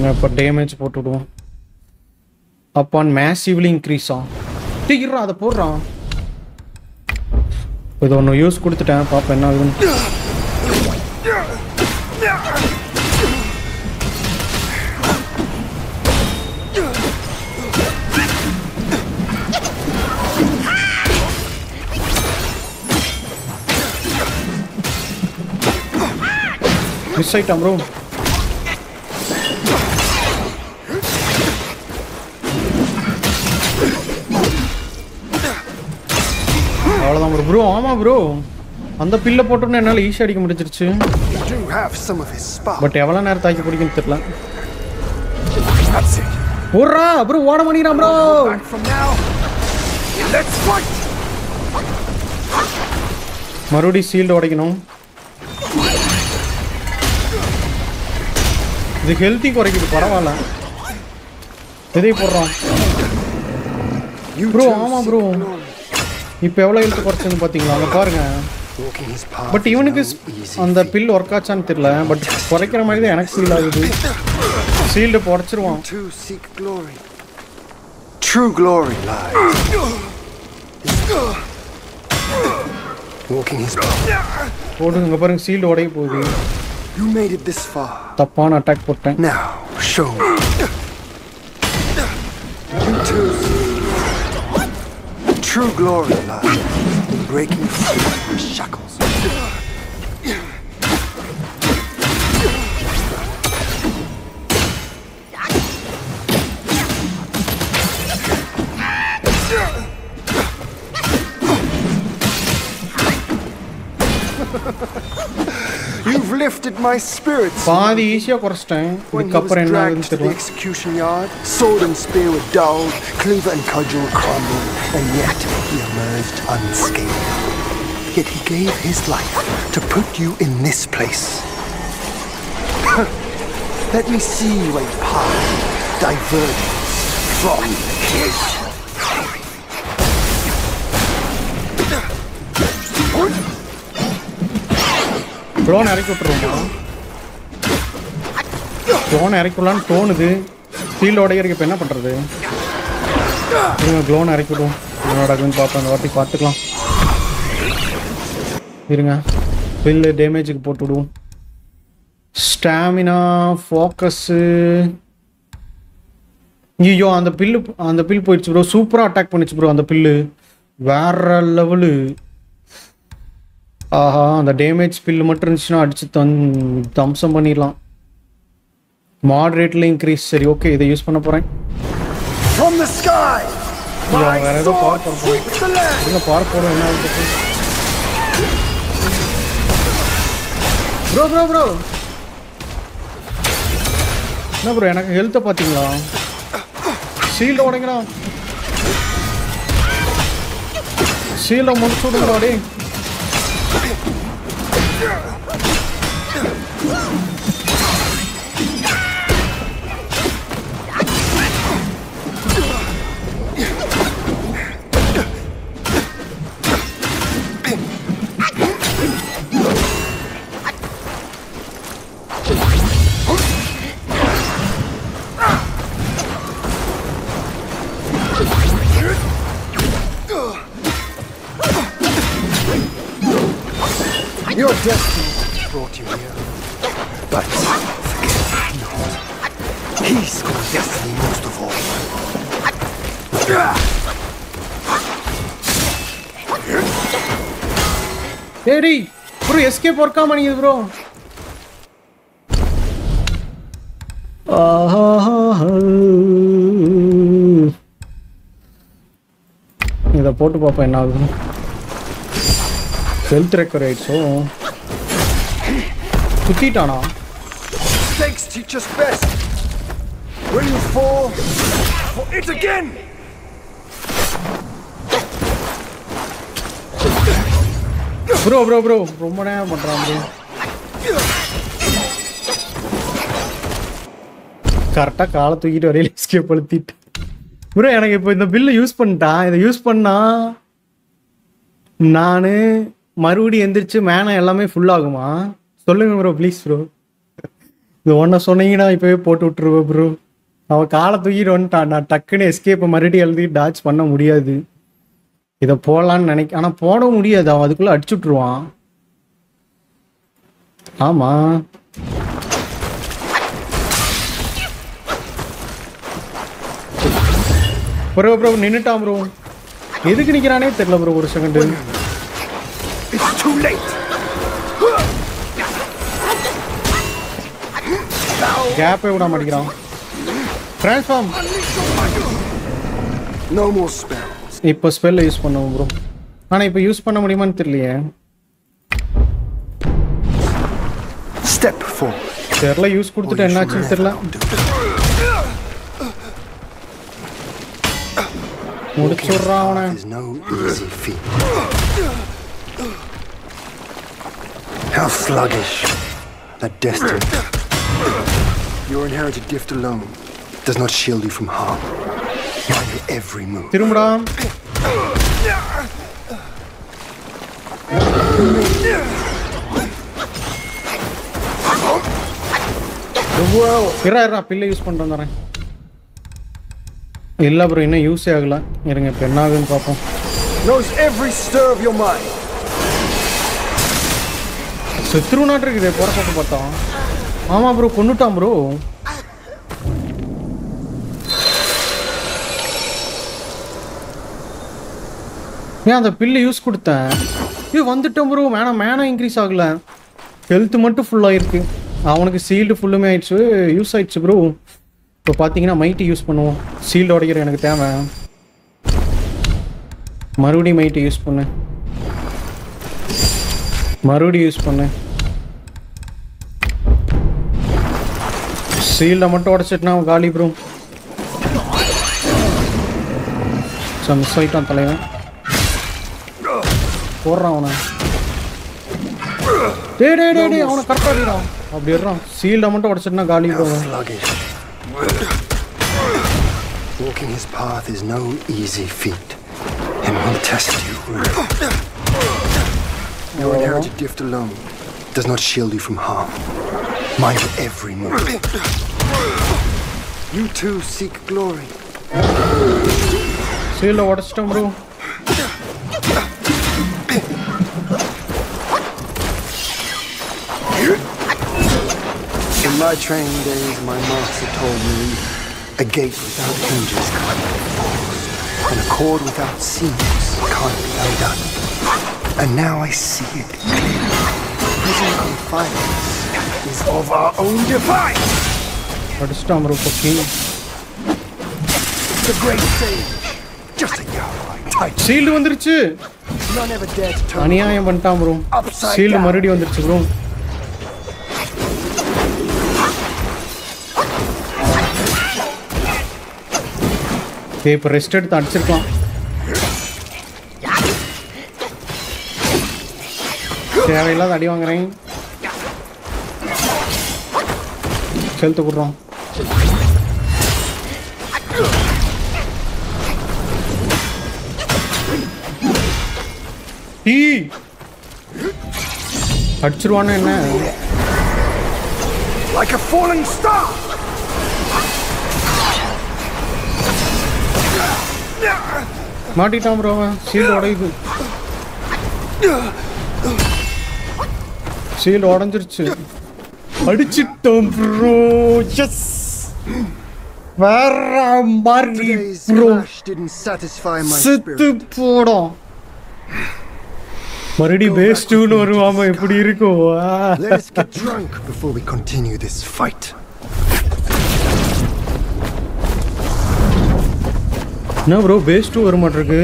நம்ம இப்போ டேமேஜ் போட்டு விடுவோம் அப்பான் மேசிவ்லி இன்க்ரீஸ் ஆ தீர்றான் அதை போடுறான் இது ஒன்று யூஸ் கொடுத்துட்டேன் பாப்பா என்ன ஆகுதுன்னு மிஸ் ஆயிட்டான் ப்ரோ அவ்வளோதான் ப்ரோ ப்ரோ ஆமாம் ப்ரோ அந்த பில்லை போட்டோன்னே என்னால் ஈஸி அடிக்க முடிஞ்சிருச்சு You do have some of his spark. But எவ்வளோ நேரம் தாக்கி பிடிக்குன்னு தெரியல That's it. ஓடுறா ப்ரோ ஓட பண்ணிக்கிறான் bro Back from now. Let's fight. மறுபடியும் சீல்டு உடைக்கணும் இது ஹெல்த்தி குறைக்குது பரவாயில்ல எதை போடுறான் You ப்ரோ too ஆமாம் seek ப்ரோ glory. இப்போ எவ்வளோ ஹெல்த் குறைச்சதுன்னு பார்த்தீங்களா அங்கே பாருங்க Walking his path but is இவனுக்கு no easy அந்த feat. பில் ஒர்க் ஆச்சான்னு தெரியல பட் குறைக்கிற மாதிரி தான் எனக்கு ஃபீல் ஆகுது சீல்டு புடச்சிருவான் Too seek glory. True glory lies. Walking his path. போடுங்க இங்கே பாருங்க சீல்டு உடைய போகுது You made it this far. தப்பான அட்டாக் போட்டேன் Now, show me. You too seek glory. True glory lies in breaking free from shackles. You've lifted my spirits. பாதி ஈஸியாக குறைச்சிட்டேன் When he was இதுக்கப்புறம் என்ன dragged ஆகுதுன்னு to the தெரியல execution yard, sword and spear were dulled, cleaver and cudgel crumbled, and yet he emerged unscathed. Yet he gave his life to put you in this place. Let me see where your path diverges from his. Clone இறக்கி விட்டுருவோமா clone இறக்கிடலான்னு தோணுது sealed உடையறதுக்கு இப்போ என்ன பண்ணுறது இருங்க clone இறக்கி விடுவோம் என்னோட அதுன்னு பார்ப்போம் அந்த வாட்டி பார்த்துக்கலாம் இருங்க பில்லு டேமேஜுக்கு போட்டு விடுவோம் ஸ்டாமினா ஃபோக்கஸ்ஸு ஐயோ அந்த பில்லு அந்த பில் போயிடுச்சு ப்ரோ சூப்பராக அட்டாக் பண்ணிச்சு ப்ரோ அந்த பில்லு வேற லெவலு ஆஹா அந்த டேமேஜ் பில்லு மட்டும் இருந்துச்சுன்னா அடிச்சு தன் தம்சம் பண்ணிடலாம் மாடரேட்ல இன்க்ரீஸ் சரி ஓகே இதை யூஸ் பண்ண போகிறேன் From the sky! Yeah, My வேற ஏதோ sword பார்க்க sweeps the land! இல்லை பார்க்க போகிறோம் என்ன ஆகுது ப்ரோ ப்ரோ ப்ரோ என்ன ப்ரோ எனக்கு ஹெல்த்தை பார்த்தீங்களா ஷீல்டை உடைக்கிறான் ஷீல்டை முடிச்சு விடுங்கடா டேய் Your destiny has brought you here. But forget not, he's got destiny most of all. ஏடி ப்ரோ எஸ்கேப் ஒர்க் ஆக மாட்டேங்குது ப்ரோ இதை போட்டு பார்ப்போம் என்ன ஆகுது ஹெல்த் ரெக்கவர் ஆயிடுச்சோ குத்திட்டானா Mistakes teach us best. When you fall, for it again! Bro bro bro ரொம்ப நேரம் பண்ணுறான் ப்ரோ கரெக்டாக காலை தூக்கிட்டு வரையில எஸ்கேப் அழுத்திட்டு ப்ரோ எனக்கு இப்போ இந்த பில்லை யூஸ் பண்ணிட்டான் இதை யூஸ் பண்ணா நான் மறுபடியும் எந்திரிச்சு மேனை எல்லாமே ஃபுல் ஆகுமா சொல்லுங்க ப்ரோ ப்ளீஸ் ப்ரோ இது ஒன்றை சொன்னீங்கன்னா இப்போவே போட்டு விட்டுருவேன் ப்ரோ அவன் காலை தூக்கிட்டு வந்துட்டான் நான் டக்குன்னு எஸ்கேப்பை மறுபடியும் எழுதி டாச் பண்ண முடியாது இதை போடலான்னு நினைக்க ஆனால் போட முடியாது அவன் அதுக்குள்ளே அடிச்சு விட்ருவான் ஆமாம் ப்ரோ ப்ரோ நின்னுட்டான் ப்ரோ எதுக்கு நிக்கிறானே தெரியல ப்ரோ ஒரு செகண்ட் It's too late. கேப்பே விட மாட்டேங்கிறான் ட்ரான்ஸ்ஃபார்ம் No more spells. இப்போ ஸ்பெல்ல யூஸ் பண்ணுவோம் ப்ரோ ஆனால் இப்போ யூஸ் பண்ண முடியுமான்னு தெரியலையே Step forward. தெரில யூஸ் கொடுத்துட்டு என்னாச்சுன்னு தெரியல முடிச்சுட்றான் அவனை is no easy feat. How sluggish, that destiny. Your inherited gift alone does not shield you from harm. Mind your every move. திரும்புடா இரா இரா பில்லை யூஸ் பண்ணிட்டு வந்துடுறேன் இல்லை ப்ரோ இன்னும் யூஸே ஆகல இருங்க இப்போ என்ன ஆகுதுன்னு பார்ப்போம் Knows every stir of your mind. செத்துருவனாட்டு இருக்குது போகிறப்ப பார்த்தா ஆமாம் ப்ரோ கொண்டுட்டான் ப்ரோ ஏன் அந்த பில்லு யூஸ் கொடுத்தேன் இது வந்துட்டோம் ப்ரோ மேனா மேனா இன்க்ரீஸ் ஆகல ஹெல்த் மட்டும் ஃபுல்லாக இருக்கு அவனுக்கு சீல்டு ஃபுல்லுமே ஆயிடுச்சு யூஸ் ஆயிடுச்சு ப்ரோ இப்போ பார்த்தீங்கன்னா மைட்டி யூஸ் பண்ணுவோம் சீல்டு உடைக்கிற எனக்கு தேவை மறுபடியும் மைட்டி யூஸ் பண்ணு மறுபடியும் யூஸ் பண்ணு சீல்டை மட்டும் உடச்சிட்டுனா அவன் காலி ப்ரோ ஸோ மிஸ் ஆகிட்டான் தலைவன் போடுறான் அவனை டே டே டே டே அவனை கரெக்டாக அடிக்கிறான் அப்படி இடுறான் சீல்டை மட்டும் உடச்சிட்டுனா காலி bro How sluggish. Walking his path is no easy feat, and will test you. Your inherited gift alone does not shield you from harm. Mind your every move. You too seek glory. சீல்டை உடச்சிட்டோம் bro In my training days, my master told me a gate without hinges can't be forced, and a cord without seams can't be undone. And now I see it clearly. Prison confinement is of our own device. அடிச்சிட்டான் bro பொக்கி The great sage, just a cowboy type. Shield வந்துருச்சு None ever dare to turn அநியாயம் பண்ணிட்டான் bro Upside sealed down. மறுபடியும் வந்துருச்சு bro okay இப்போ rest எடுத்து அடிச்சிருக்கலாம் தேவையில்லாத அடி வாங்குறேன் செலுத்து கொடுறோம் டீ அடிச்சிருவானு என்ன like a falling star. மாட்டிட்டான் ப்ரோ அவன் சீல்டு உடையுது சீல்டு உடஞ்சிருச்சு அடிச்சிட்டோம் ப்ரோ எஸ் வேற மாதிரி Today's bro clash didn't satisfy my செத்து spirit. போடும் மறுபடியும் பேஸ் டூன்னு வருவாம எப்படி இருக்கும் ஆ. Let us get drunk before we continue this fight. என்ன ப்ரோ பேஸ் டூ வர மாட்டிருக்கு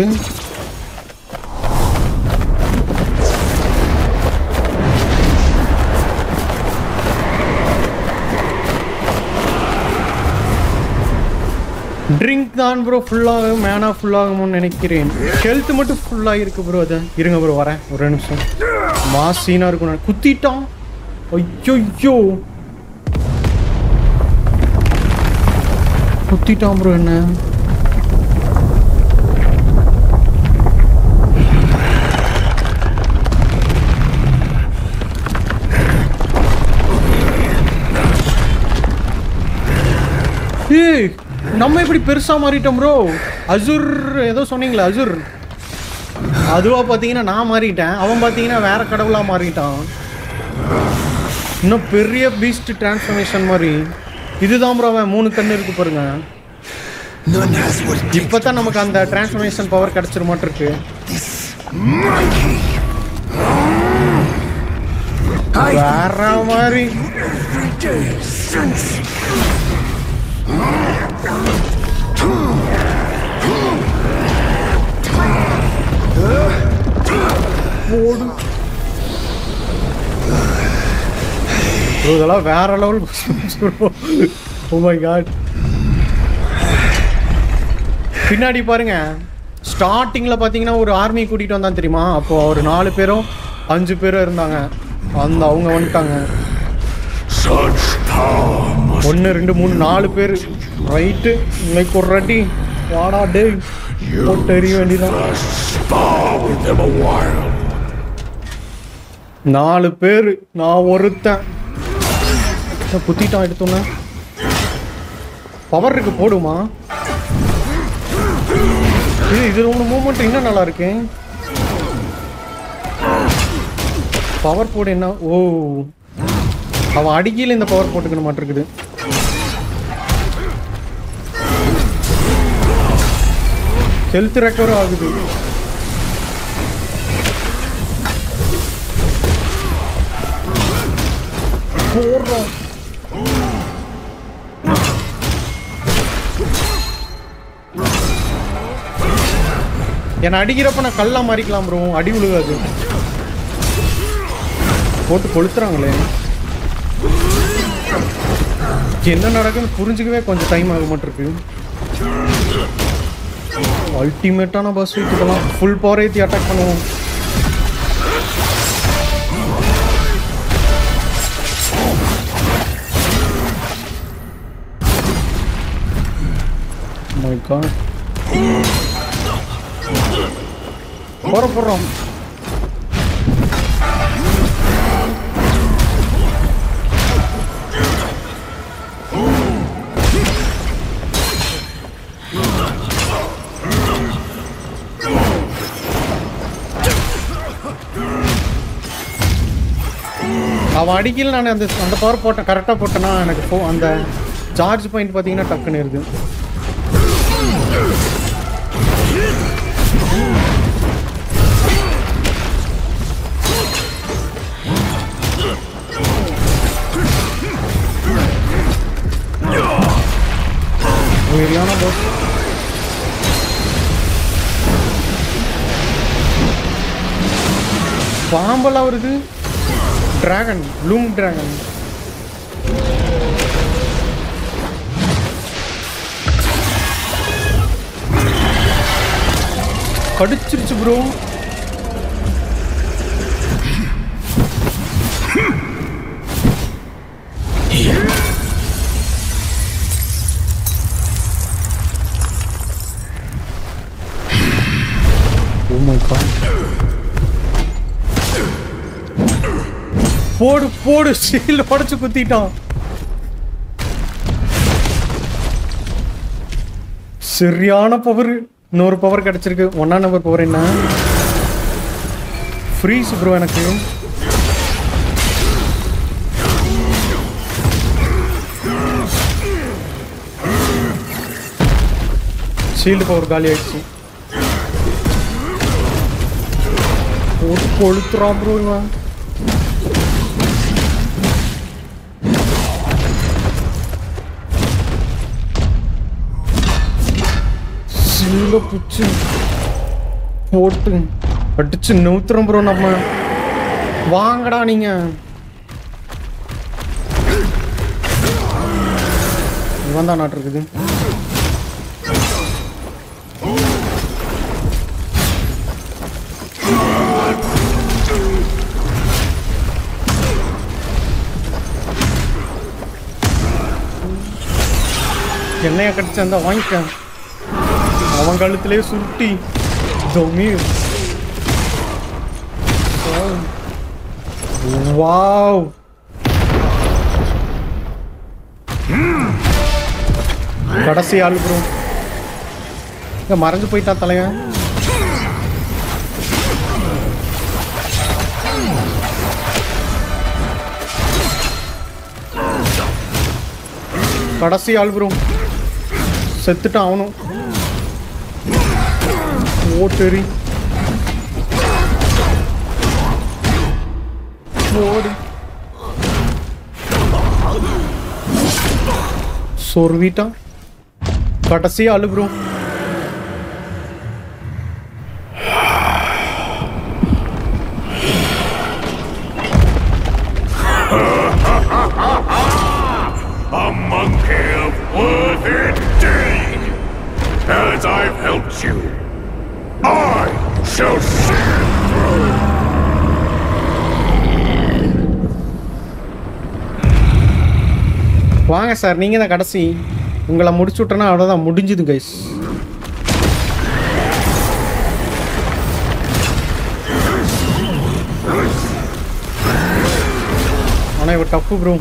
ட்ரிங்க் தான் ப்ரோ ஃபுல்லாகும் மேனா ஃபுல்லாகும்னு நினைக்கிறேன் ஹெல்த் மட்டும் ஃபுல்லாக இருக்கு ப்ரோ அது இருங்க ப்ரோ வரேன் ஒரு ரெண்டு நிமிஷம் மாஸ் சீனாக இருக்கும் நான் குத்திட்டான் ஐயோ குத்திட்டான் ப்ரோ என்ன ஏய் நம்ம எப்படி பெருசா மாறிட்டோம் ப்ரோ அசுர் ஏதோ சொன்னீங்களே அசுர் அதுவா பார்த்தீங்கன்னா நான் மாறிட்டேன் அவன் பார்த்தீங்கன்னா வேற கடவுளா மாறிட்டான் இன்னும் பெரிய பீஸ்ட் டிரான்ஸ்ஃபர்மேஷன் மாதிரி இதுதான் ப்ரோ அவன் மூணு கண்ணு இருக்கு பாருங்க None has what it takes. இப்பதான் நமக்கு அந்த டிரான்ஸ்ஃபர்மேஷன் பவர் கிடைச்சிரு மாட்டு இருக்கு This my key. I வேற மாதிரி every day since. போடு Bro, இதெல்லாம் வேற லெவல் ஓ மை காட் பின்னாடி பாருங்க ஸ்டார்டிங்ல பாத்தீங்கன்னா ஒரு ஆர்மி கூட்டிட்டு வந்தான் தெரியுமா அப்போ ஒரு நாலு பேரும் அஞ்சு பேரும் இருந்தாங்க அந்த அவங்க வந்துட்டாங்க Such power must ஒன்று ரெண்டு மூணு நாலு பேர் ரைட்டு இன்னைக்கு ஒரு ரெட்டி வாடா டேய் போட்டு எறிய வேண்டியதான் spar with them a while. நாலு பேர் நான் ஒருத்தன் என்ன குத்திட்டான் எடுத்தோன்னே பவர் இருக்கு போடுமா இது இதுல ஒன்று மூமெண்ட் இன்னும் நல்லா இருக்கு பவர் போடு என்ன ஓ அவன் அடிக்கையில் இந்த பவர் போட்டுக்கணும் மாட்டிருக்குது ஹெல்த் ரெக்கவர் ஆகுது போடுறோம் என்னை அடிக்கிறப்ப நான் கல்லா மாறிக்கலாம் ப்ரோ அடி விழுகாது போட்டு கொளுத்துறாங்களே என்ன நடக்குன்னு புரிஞ்சுக்கவே கொஞ்சம் டைம் ஆக மாட்டிருக்கு அல்டிமேட்டான பஸ் இதெல்லாம் ஃபுல் பவர் ஏற்றி அட்டாக் பண்ணுவோம் மை காட் போற போடுறோம் அவன் அடிக்கல நான் அந்த அந்த பவர் போட்டேன் கரெக்டாக போட்டேன்னா எனக்கு போ அந்த சார்ஜ் பாயிண்ட் பார்த்தீங்கன்னா டக்குன்னு இருக்கு சரியான boss. பாம்பெல்லாம் வருது டிராகன் ப்ளூம் டிராகன் கடிச்சிருச்சு ப்ரோ Oh my god. போடு போடு ஸ்டீல் உடச்சு குத்திட்டான் சரியான பவர் இன்னொரு பவர் கிடைச்சிருக்கு ஒன்னா நம்பர் பவர் என்ன ஃப்ரீஸ் ப்ரோ எனக்கு ஷீல்டு பவர் காலி ஆயிடுச்சு போட்டு கொளுத்துறான் ப்ரோ இவன் சீல பிடிச்சி போட்டு அடிச்சு நூத்துறோம் ப்ரோ நம்ம வாங்கடா நீங்க இவன் தான் நாட்டு இருக்குது என்னைய கடிச்சு அந்த வாங்கிக்க அவன் கழுத்திலே சுருட்டி தொமி வாவ் கடைசி ஆள் ப்ரோ இங்க மறைஞ்சு போயிட்டா தலைவன் கடைசி ஆள் ப்ரோ செத்துட்டான் அவனும் ஓட்டெறி ஓடு சொருவிட்டான் கடைசி ஆளு bro A monkey of worth indeed! As I've helped you, I shall see it through! வாங்க சார் நீங்கள் தான் கடைசி உங்களை முடிச்சு விட்டேன்னா அவ்வளோதான் முடிஞ்சுது கைஸ் ஆனால் இவ டப்பு ப்ரோ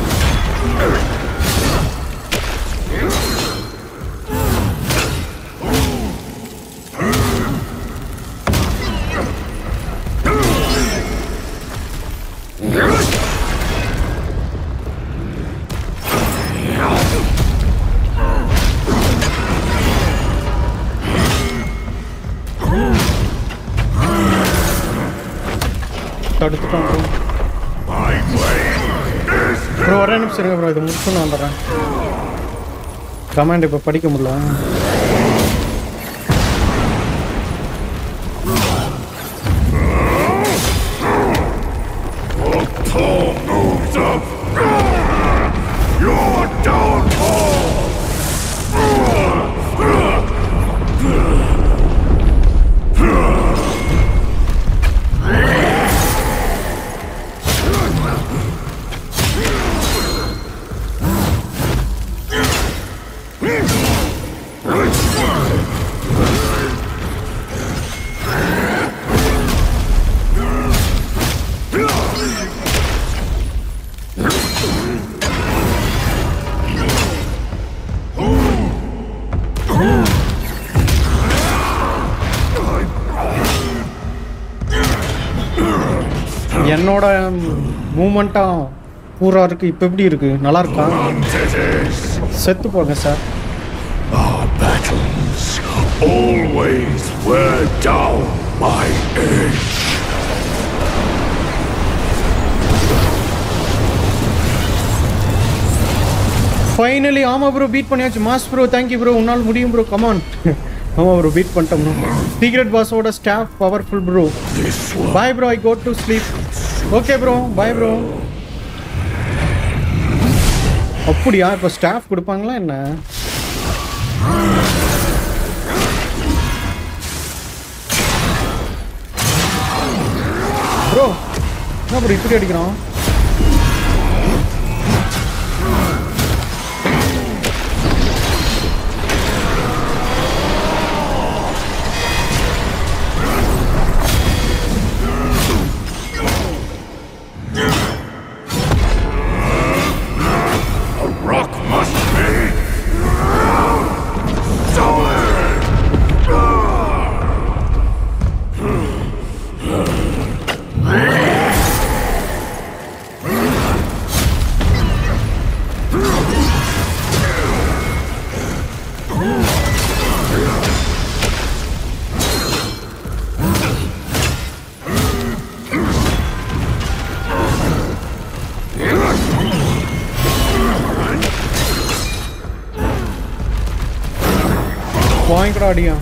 தடுத்துட்டோம் bro My blade is bro ஒரே நிமிஷம் இருங்க ப்ரோ இது முடிச்சு நான் வந்துடுறேன் கமாண்ட் இப்போ படிக்க முடியல tall moves of your downfall! என்னோட மூமெண்ட்டாக பூரா இருக்கு இப்போ எப்படி இருக்கு நல்லா இருக்கா It is செத்து போங்க sir our battles always wear down my edge. Finally ஆமாம் ப்ரோ பீட் பண்ணியாச்சு மாஸ் ப்ரோ தேங்க்யூ ப்ரோ உன்னால் முடியும் ப்ரோ கமான் ஆமாம் ப்ரோ பீட் பண்ணிட்டோம் ப்ரோ சீக்ரெட் பாஸோட staff powerful bro This one bye bro I go to sleep okay bro bye bro அப்படியா இப்போ staff கொடுப்பாங்களா என்ன ப்ரோ என்ன ப்ரோ இப்படி அடிக்கிறான் a rock must be solid. வாங்கிக்கூட அடியா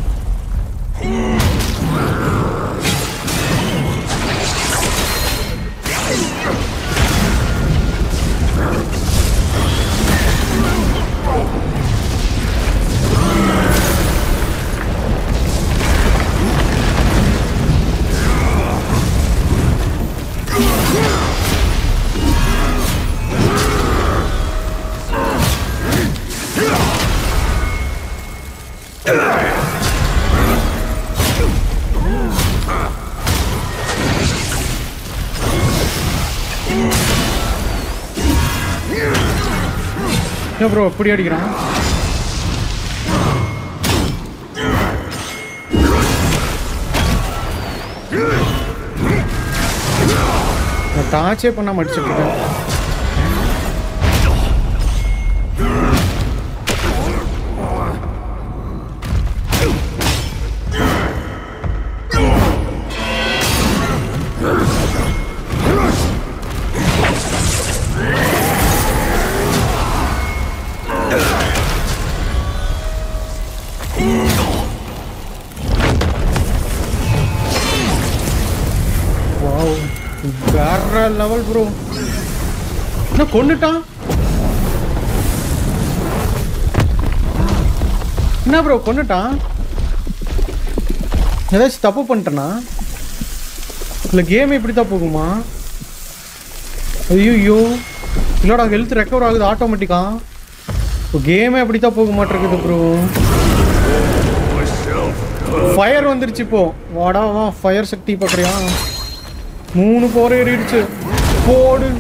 என்ன ப்ரோ எப்படி அடிக்கிறான் டார்ச்சே பண்ணாம அடிச்சிட்டு இருக்கேன் வாவ் வேற லெவல் ப்ரோ என்ன கொன்னுட்டான் என்ன ப்ரோ கொன்னுட்டான் ஏதாச்சும் தப்பு பண்ணிட்டேனா இல்லை கேம் இப்படி தான் போகுமா ஐயோ இல்லடா ஹெல்த் ரெக்கவர் ஆகுது ஆட்டோமேட்டிக்கா இப்போ கேமே அப்படி தான் போக மாட்டேங்குது ப்ரோ ஃபயர் வந்துருச்சு இப்போ வாடா வா ஃபயர் சக்தி பார்க்குறியா மூணு போர் ஏறிடுச்சு போடு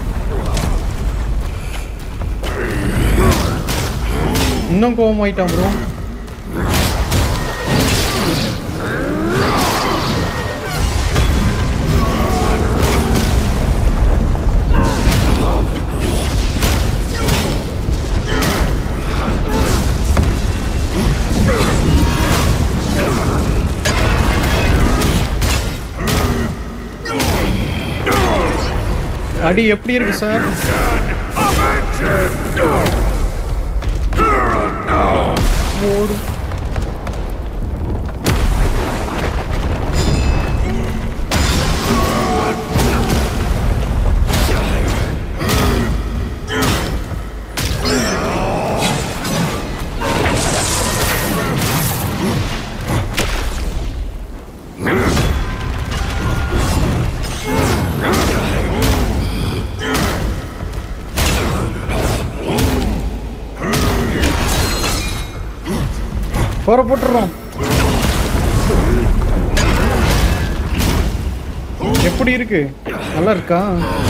இன்னும் கோவம் ஆயிட்டான் ப்ரோ அடி எப்படி இருக்கு சார் ஓடு போற போட்டுறோம் எப்படி இருக்கு நல்லா இருக்கா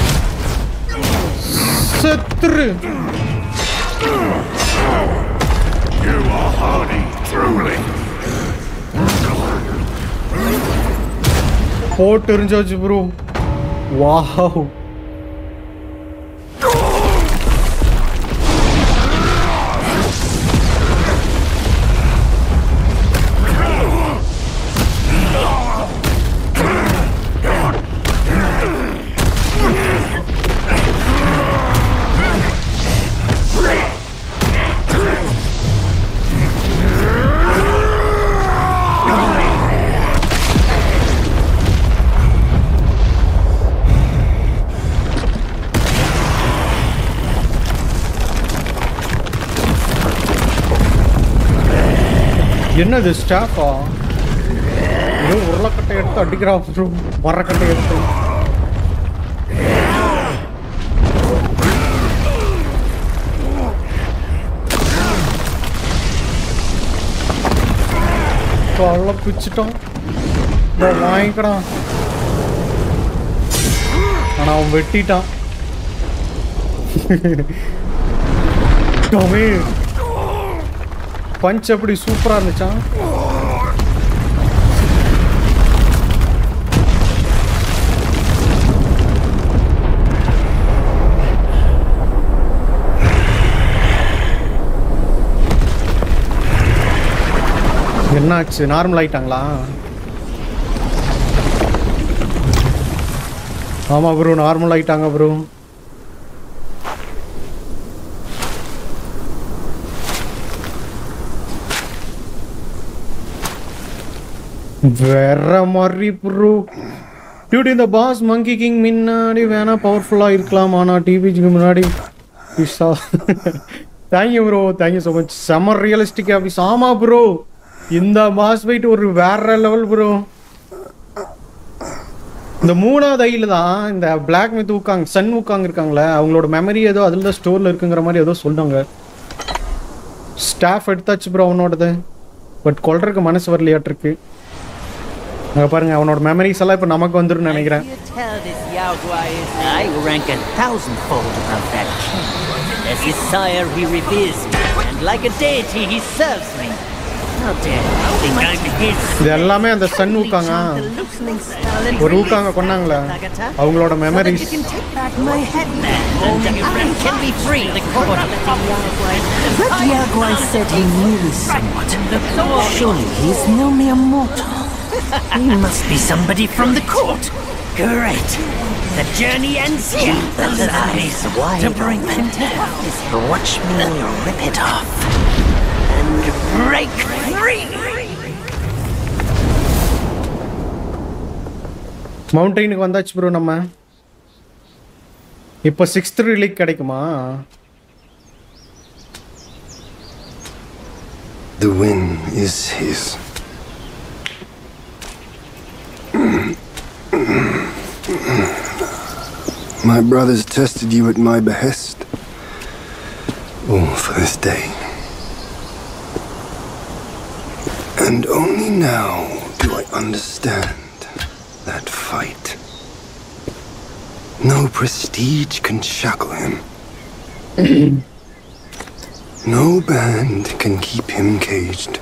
செத்துரு You are hardy, truly. போட்டு எரிஞ்சாச்சு ப்ரோ வாவ் என்னது ஸ்டாஃபா ஏதோ உருளைக்கட்டை எடுத்து அடிக்கிறா ப்ரோ மரக்கட்டை எடுத்து தொல்லை பிச்சுட்டோம் இதோ வாங்கிக்கிறான் ஆனா அவன் வெட்டிட்டான் டொமே பஞ்ச் அப்படி சூப்பரா இருந்துச்சான் என்னாச்சு நார்மல் ஆயிட்டாங்களா ஆமா ப்ரோ நார்மல் ஆயிட்டாங்க ப்ரோ வேற மாதிரி ப்ரோ டியூட்டி இந்த பாஸ் மங்கி கிங் முன்னாடி வேணா பவர்ஃபுல்லாக இருக்கலாம் ஆனால் டிவிஜிக்கு முன்னாடி பிஸா thank you bro thank you so much செம ரியலிஸ்டிக் ஆஃபீஸ் ஆமா ப்ரோ இந்த பாஸ் ஃபைட் ஒரு வேற லெவல் ப்ரோ இந்த மூணாவது ஐயில் தான் இந்த black myth Wukong Sun Wukong இருக்காங்களே அவங்களோட மெமரி ஏதோ அதில் தான் ஸ்டோரில் இருக்குங்கிற மாதிரி ஏதோ சொன்னாங்க ஸ்டாஃப் எடுத்தாச்சு ப்ரோ அவனோடது பட் கொல்றதுக்கு மனசு வரலையாட்டிருக்கு அங்கே பாருங்க அவனோட மெமரிஸ் எல்லாம் இப்போ நமக்கு வந்துருன்னு நினைக்கிறேன் You tell this Yao Guai is I will rank a thousandfold above that king. As his sire, he reveres me, and like a deity, he serves me. How dare you think I'm his இது எல்லாமே அந்த Sun ஊக்காங்க loosening spell and ஒரு ஊக்காங்க கொண்டாங்களே அவங்களோட so that memories you can take back my headband and I can be free. The court. But Yaguai said he knew somewhat. Surely he's no mere mortal. He must be somebody from the court. Great. The journey ends here. Those eyes wide to bring them down. Watch me rip it off. and break free. மவுண்டெயினுக்கு வந்தாச்சு bro நம்ம இப்போ sixth ரிலீக் கிடைக்குமா The win is his. My brothers tested you at my behest. All for this day. And only now do I understand that fight. No prestige can shackle him. No band can keep him caged.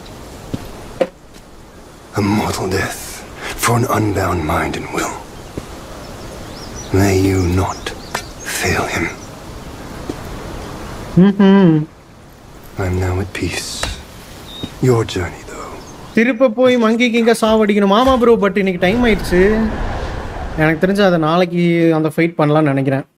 A mortal death for an unbound mind and will. May you not fail him. I'm now at peace. Your journey, though. திருப்ப போய் மங்கி கிங்க சாவடிக்கணும் ஆமா bro but இன்னைக்கு time ஆயிடுச்சு எனக்கு தெரிஞ்சு அதை நாளைக்கு அந்த ஃபைட் பண்ணலாம்னு நினைக்கிறேன்